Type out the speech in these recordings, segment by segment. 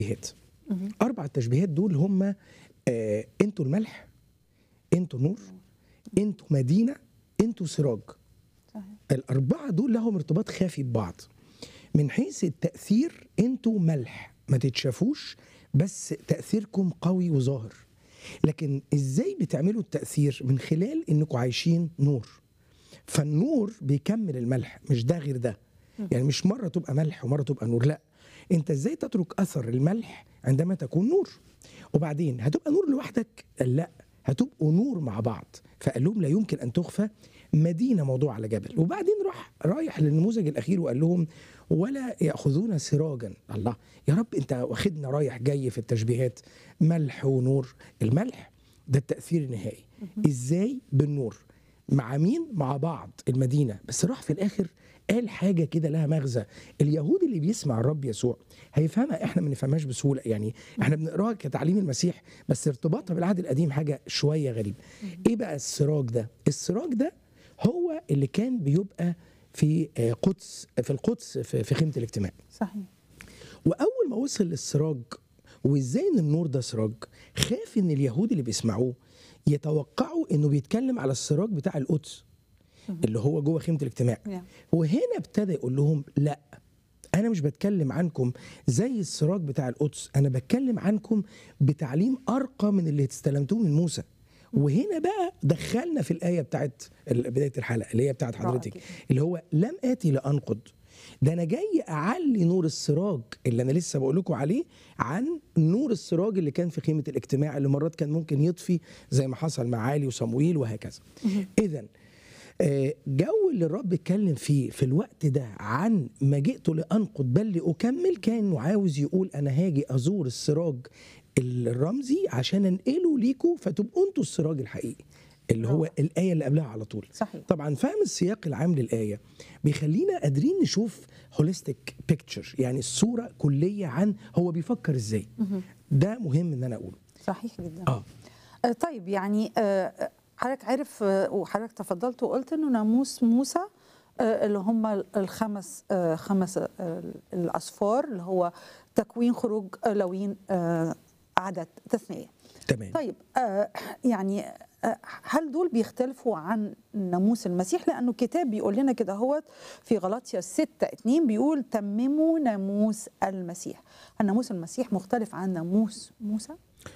تشبيهات اربع تشبيهات دول هم آه انتوا الملح انتوا نور انتوا مدينه انتوا سراج صحيح الاربعه دول لهم ارتباط خافي ببعض من حيث التاثير انتوا ملح ما تتشافوش بس تاثيركم قوي وظاهر لكن ازاي بتعملوا التاثير من خلال انكم عايشين نور فالنور بيكمل الملح مش ده غير ده يعني مش مره تبقى ملح ومره تبقى نور لا انت ازاي تترك اثر الملح عندما تكون نور وبعدين هتبقى نور لوحدك قال لا هتبقوا نور مع بعض فقال لهم لا يمكن ان تخفى مدينه موضوع على جبل وبعدين راح رايح للنموذج الاخير وقال لهم ولا ياخذون سراجا الله يا رب انت واخدنا رايح جاي في التشبيهات ملح ونور الملح ده التاثير النهائي ازاي بالنور مع مين مع بعض المدينه بس راح في الاخر قال حاجه كده لها مغزى اليهود اللي بيسمع الرب يسوع هيفهمها احنا ما نفهمهاش بسهوله يعني احنا بنقراها كتعليم المسيح بس ارتباطها بالعهد القديم حاجه شويه غريب ايه بقى السراج ده السراج ده هو اللي كان بيبقى في آه، قدس في القدس في في خيمه الاجتماع صحيح واول ما وصل للسراج وازاي ان النور ده سراج خاف ان اليهود اللي بيسمعوه يتوقعوا انه بيتكلم على السراج بتاع القدس اللي هو جوه خيمه الاجتماع نعم. وهنا ابتدى يقول لهم لا انا مش بتكلم عنكم زي السراج بتاع القدس انا بتكلم عنكم بتعليم ارقى من اللي استلمتوه من موسى وهنا بقى دخلنا في الايه بتاعت ال- بدايه الحلقه اللي هي بتاعت رائع حضرتك جدا. اللي هو لم اتي لانقض ده انا جاي اعلي نور السراج اللي انا لسه بقول لكم عليه عن نور السراج اللي كان في خيمه الاجتماع اللي مرات كان ممكن يطفي زي ما حصل مع علي وصمويل وهكذا اذا آه، جو اللي الرب اتكلم فيه في الوقت ده عن ما جئت لانقض بل لاكمل كان عاوز يقول انا هاجي ازور السراج الرمزي عشان انقله ليكم فتبقوا انتوا السراج الحقيقي اللي هو روعة. الايه اللي قبلها على طول صحيح طبعا فهم السياق العام للايه بيخلينا قادرين نشوف هوليستيك بيكتشر يعني الصوره كليه عن هو بيفكر ازاي ده مهم ان انا اقوله صحيح جدا اه آه، طيب يعني آه، حضرتك عارف آه، وحضرتك تفضلت وقلت انه ناموس موسى آه، اللي هم الخمس آه، خمس آه، الاصفار اللي هو تكوين خروج آه، لوين آه، عدد تثنيه تمام طيب آه، يعني آه، هل دول بيختلفوا عن ناموس المسيح لانه الكتاب بيقول لنا كده هو في غلاطيا 6 2 بيقول تمموا ناموس المسيح هل ناموس المسيح مختلف عن ناموس موسى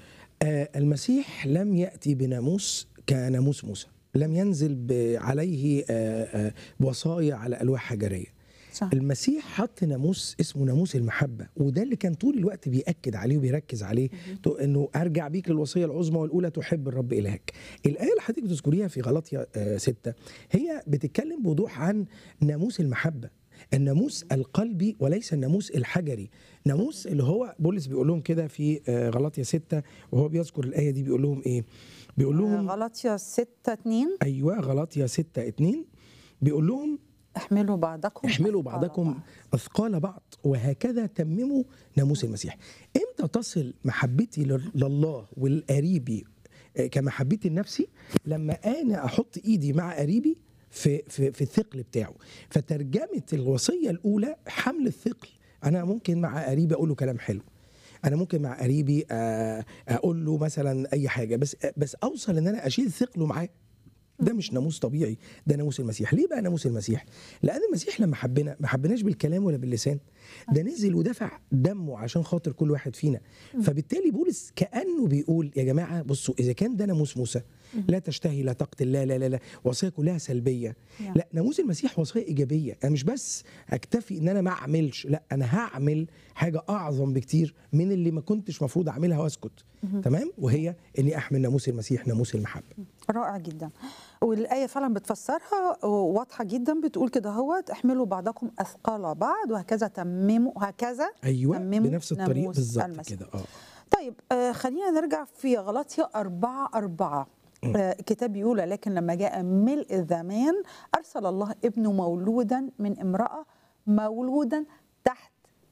آه المسيح لم ياتي بناموس كناموس موسى لم ينزل ب- عليه آه آه وصايا على الواح حجريه صح المسيح حط ناموس اسمه ناموس المحبه وده اللي كان طول الوقت بياكد عليه وبيركز عليه تو- انه ارجع بيك للوصيه العظمى والاولى تحب الرب الهك الايه اللي حضرتك بتذكريها في غلطيا آه ستة هي بتتكلم بوضوح عن ناموس المحبه الناموس القلبي وليس الناموس الحجري ناموس اللي هو بولس بيقول لهم كده في آه غلطيا ستة وهو بيذكر الايه دي بيقول لهم ايه بيقول لهم غلطيا 6 2 ايوه غلطيا 6 2 بيقول لهم احملوا بعضكم احملوا أثقال بعضكم بعض. اثقال بعض وهكذا تمموا ناموس المسيح امتى تصل محبتي لل- لله والقريبي آه، كمحبتي لنفسي لما انا احط ايدي مع قريبي في في في الثقل بتاعه فترجمه الوصيه الاولى حمل الثقل انا ممكن مع قريبي اقول له كلام حلو انا ممكن مع قريبي آه، اقول له مثلا اي حاجه بس بس اوصل ان انا اشيل ثقله معاه ده مش ناموس طبيعي ده ناموس المسيح ليه بقى ناموس المسيح لان المسيح لما حبنا ما حبناش بالكلام ولا باللسان ده نزل ودفع دمه عشان خاطر كل واحد فينا فبالتالي بولس كانه بيقول يا جماعه بصوا اذا كان ده ناموس موسى لا تشتهي لا تقتل لا لا لا لا وصيه كلها سلبيه نعم. لا ناموس المسيح وصيه ايجابيه انا مش بس اكتفي ان انا ما اعملش لا انا هعمل حاجه اعظم بكتير من اللي ما كنتش مفروض اعملها واسكت تمام وهي اني احمل ناموس المسيح ناموس المحبه رائع جدا والآية فعلا بتفسرها واضحة جدا بتقول كده هو احملوا بعضكم أثقال بعض وهكذا تمموا هكذا ايوه تمموا بنفس الطريقه ناموس بالظبط المسيح. كده اه طيب آه خلينا نرجع في غلطيا أربعة أربعة آه الكتاب بيقول لكن لما جاء ملء الزمان أرسل الله ابنه مولودا من امرأة مولودا تحت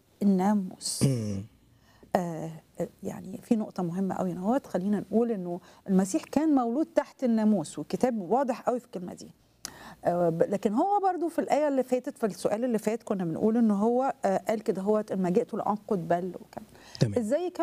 الناموس مم. آه يعني في نقطة مهمة قوي نهوت خلينا نقول انه المسيح كان مولود تحت الناموس والكتاب واضح قوي في الكلمة دي آه ب- لكن هو برضو في الآية اللي فاتت في السؤال اللي فات كنا بنقول ان هو آه قال كده هو ما جئت لأنقض بل وكان تمام. ازاي